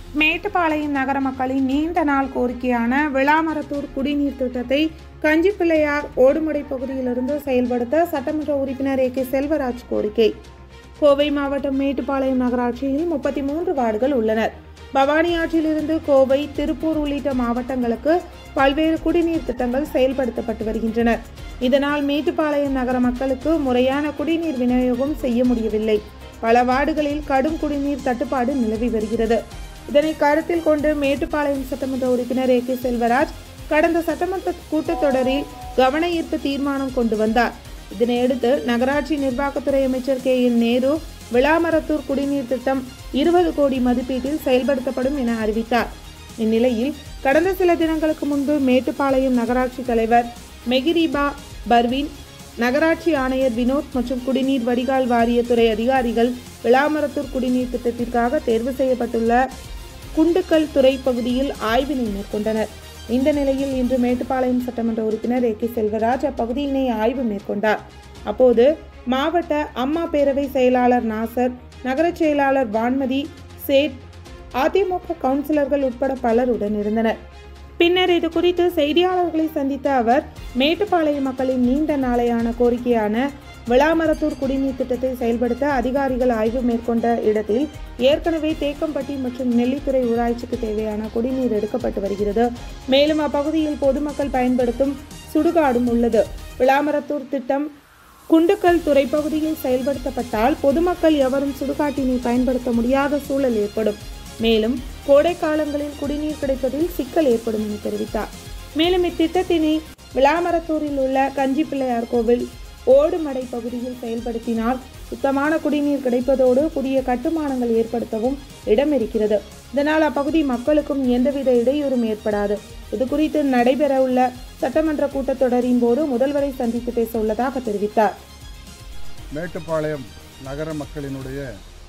மேட்டுப்பாளையம் நகர மக்களின் நீண்ட நாள் கோரிக்கையான விளாமரத்தூர் குடிநீர் திட்டத்தை கஞ்சிப்பிள்ளையார் ஓடுமுடை பகுதியிலிருந்து செயல்படுத்த சட்டமன்ற உறுப்பினர் ஏ கே செல்வராஜ் கோரிக்கை கோவை மாவட்டம் மேட்டுப்பாளையம் நகராட்சியில் முப்பத்தி மூன்று வார்டுகள் உள்ளனர் பவானி ஆற்றிலிருந்து கோவை திருப்பூர் உள்ளிட்ட மாவட்டங்களுக்கு பல்வேறு குடிநீர் திட்டங்கள் செயல்படுத்தப்பட்டு வருகின்றன இதனால் மேட்டுப்பாளையம் நகர மக்களுக்கு முறையான குடிநீர் விநியோகம் செய்ய முடியவில்லை பல வார்டுகளில் கடும் குடிநீர் தட்டுப்பாடு நிலவி வருகிறது இதனை கருத்தில் கொண்டு மேட்டுப்பாளையம் சட்டமன்ற உறுப்பினர் ஏ கே செல்வராஜ் கடந்த சட்டமன்ற கூட்டத்தொடரில் கவன ஈர்ப்பு தீர்மானம் கொண்டு வந்தார் இதனையடுத்து நகராட்சி நிர்வாகத்துறை அமைச்சர் கே என் நேரு விளாமரத்தூர் குடிநீர் திட்டம் இருபது கோடி மதிப்பீட்டில் செயல்படுத்தப்படும் என அறிவித்தார் இந்நிலையில் கடந்த சில தினங்களுக்கு முன்பு மேட்டுப்பாளையம் நகராட்சி தலைவர் மெகிரிபா பர்வீன் நகராட்சி ஆணையர் வினோத் மற்றும் குடிநீர் வடிகால் வாரியத்துறை அதிகாரிகள் விளாமரத்தூர் குடிநீர் திட்டத்திற்காக தேர்வு செய்யப்பட்டுள்ள குண்டுக்கல் துறை பகுதியில் ஆய்வினை மேற்கொண்டனர் இந்த நிலையில் இன்று மேட்டுப்பாளையம் சட்டமன்ற உறுப்பினர் ஏ கே செல்வராஜ் அப்பகுதியினை ஆய்வு மேற்கொண்டார் அப்போது மாவட்ட அம்மா பேரவை செயலாளர் நாசர் நகரச் செயலாளர் வான்மதி சேட் அதிமுக கவுன்சிலர்கள் உட்பட பலர் உடனிருந்தனர் பின்னர் இது குறித்து செய்தியாளர்களை சந்தித்த அவர் மேட்டுப்பாளையம் மக்களின் நீண்ட நாளையான கோரிக்கையான விளாமரத்தூர் குடிநீர் திட்டத்தை செயல்படுத்த அதிகாரிகள் ஆய்வு மேற்கொண்ட இடத்தில் ஏற்கனவே தேக்கம்பட்டி மற்றும் நெல்லித்துறை ஊராட்சிக்கு தேவையான குடிநீர் எடுக்கப்பட்டு வருகிறது மேலும் அப்பகுதியில் பொதுமக்கள் பயன்படுத்தும் சுடுகாடும் உள்ளது விளாமரத்தூர் திட்டம் குண்டுக்கல் துறை பகுதியில் செயல்படுத்தப்பட்டால் பொதுமக்கள் எவரும் சுடுகாட்டினை பயன்படுத்த முடியாத சூழல் ஏற்படும் மேலும் கோடை காலங்களில் குடிநீர் கிடைப்பதில் சிக்கல் ஏற்படும் என தெரிவித்தார் மேலும் இத்திட்டத்தினை விளாமரத்தூரில் உள்ள கஞ்சி பிள்ளையார் கோவில் ஓடுமடை பகுதியில் செயல்படுத்தினால் சுத்தமான குடிநீர் கிடைப்பதோடு புதிய கட்டுமானங்கள் ஏற்படுத்தவும் இடம் இருக்கிறது இதனால் அப்பகுதி மக்களுக்கும் எந்தவித இடையூறும் ஏற்படாது இது குறித்து நடைபெறவுள்ள சட்டமன்ற கூட்டத்தொடரின் போது முதல்வரை சந்தித்து பேச உள்ளதாக தெரிவித்தார் மேட்டுப்பாளையம் நகர மக்களினுடைய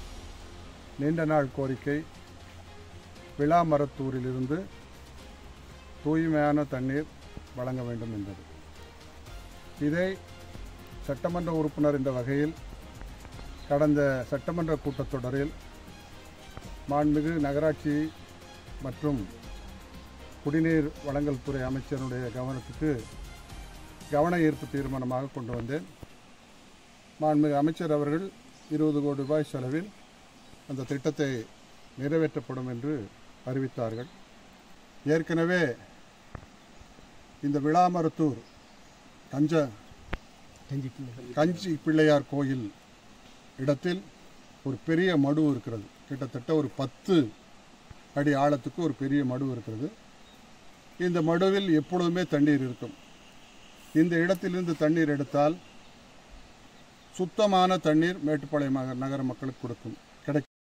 நீண்ட நாள் கோரிக்கை விளாமரத்தூரிலிருந்து தூய்மையான தண்ணீர் வழங்க வேண்டும் என்பது இதை சட்டமன்ற உறுப்பினர் என்ற வகையில் கடந்த சட்டமன்ற கூட்டத்தொடரில் மாண்புமிகு நகராட்சி மற்றும் குடிநீர் வழங்கல் துறை அமைச்சருடைய கவனத்துக்கு கவன ஈர்ப்பு தீர்மானமாக கொண்டு வந்தேன் மாண்புமிகு அமைச்சர் அவர்கள் இருபது கோடி ரூபாய் செலவில் அந்த திட்டத்தை நிறைவேற்றப்படும் என்று அறிவித்தார்கள் ஏற்கனவே இந்த விளாமரத்தூர் கஞ்ச கஞ்சி பிள்ளையார் கோயில் இடத்தில் ஒரு பெரிய மடு இருக்கிறது கிட்டத்தட்ட ஒரு பத்து அடி ஆழத்துக்கு ஒரு பெரிய மடு இருக்கிறது இந்த மடுவில் எப்பொழுதுமே தண்ணீர் இருக்கும் இந்த இடத்திலிருந்து தண்ணீர் எடுத்தால் சுத்தமான தண்ணீர் மேட்டுப்பாளையம் நகர- நகர மக்களுக்கு கொடுக்கும் கிடைக்கும்